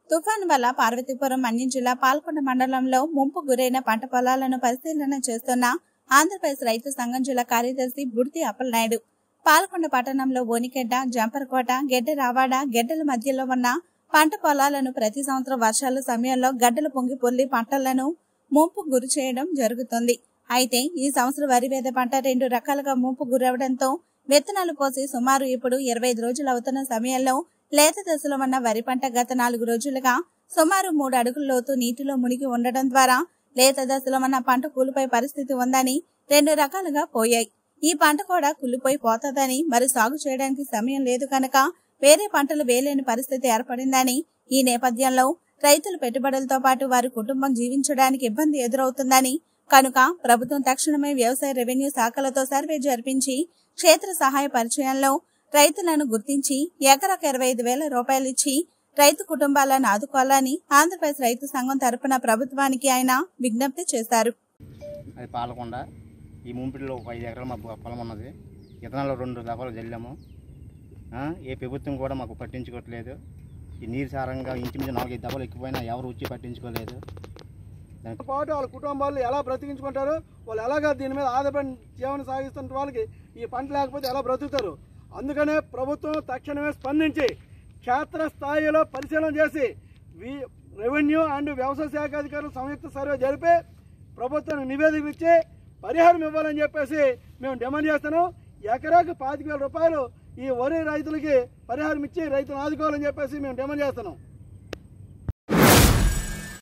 తుఫాను వల్ల పార్వతీపురం మన్యం జిల్లా పాల్కొండ మండలంలో ముంపు గురైన పంట పొలాలను పరిశీలన చేస్తున్న ఆంధ్రప్రదేశ్ రైతు సంఘం జిల్లా కార్యదర్శి బుర్తి అప్పలనాయుడు పాల్కొండ పట్టణంలో ఓనిగెడ్డ జంపరకోట గెడ్డ రావాడ గెడ్డల మధ్యలో ఉన్న పంట పొలాలను ప్రతి సంవత్సరం వర్షాల సమయంలో గడ్డలు పొంగి పొల్లి పంటలను ముంపు గురి చేయడం జరుగుతుంది అయితే ఈ సంవత్సరం వరి వేద పంట రెండు రకాలుగా ముంపు గురవడంతో విత్తనాలు పోసి సుమారు ఇప్పుడు ఇరవై ఐదు రోజులు అవుతున్న సమయంలో లేత దశలో ఉన్న వరి పంట గత నాలుగు రోజులుగా సుమారు మూడు అడుగుల లోతు నీటిలో మునిగి ఉండడం ద్వారా లేత దశలో ఉన్న పంట కూలిపోయే పరిస్థితి ఉందని రెండు రకాలుగా పోయాయి ఈ పంట కూడా కుళ్ళిపోయి పోతుందని మరి సాగు చేయడానికి సమయం లేదు కనుక వేరే పంటలు వేయలేని పరిస్థితి ఏర్పడిందని ఈ నేపథ్యంలో రైతులు పెట్టుబడులతో పాటు వారి కుటుంబం జీవించడానికి ఇబ్బంది ఎదురవుతుందని కనుక ప్రభుత్వం తక్షణమే వ్యవసాయ రెవెన్యూ శాఖలతో సర్వే జరిపించి క్షేత్ర సహాయ పరిచయంలో రైతులను గుర్తించి ఎకరాకు ఇరవై ఐదు వేల రూపాయలు ఇచ్చి రైతు కుటుంబాలను ఆదుకోవాలని ఆంధ్రప్రదేశ్ రైతు సంఘం తరపున ప్రభుత్వానికి ఆయన విజ్ఞప్తి చేశారు అది పాలకొండ ఈ ముంపిడిలో ఒక ఐదు ఎకరాలు మాకు పొలం ఉన్నది ఇతనాలు రెండు దఫాలు జల్లాము ఆ, ఏ ప్రభుత్వం కూడా మాకు పట్టించుకోవట్లేదు ఈ నీరు సారంగా ఇంచుమించు నాలుగైదు దఫాలు ఎక్కిపోయినా ఎవరు వచ్చి పట్టించుకోలేదు దానికి పాటు వాళ్ళ కుటుంబాలు ఎలా బ్రతికించుకుంటారు వాళ్ళు ఎలాగా దీని మీద ఆధారపడి జీవనం సాగిస్తున్న వాళ్ళకి ఈ పంట లేకపోతే ఎలా బ్రతుకుతారు అందుకనే ప్రభుత్వం తక్షణమే స్పందించి క్షేత్ర స్థాయిలో పరిశీలన చేసి వి రెవెన్యూ అండ్ వ్యవసాయ శాఖ అధికారులు సంయుక్త సర్వే జరిపి ప్రభుత్వానికి నివేదిక ఇచ్చి పరిహారం ఇవ్వాలని చెప్పేసి మేము డిమాండ్ చేస్తున్నాం ఎకరాకు పాతిక వేల రూపాయలు ఈ వరి రైతులకి పరిహారం ఇచ్చి రైతులను ఆదుకోవాలని చెప్పేసి మేము డిమాండ్ చేస్తున్నాం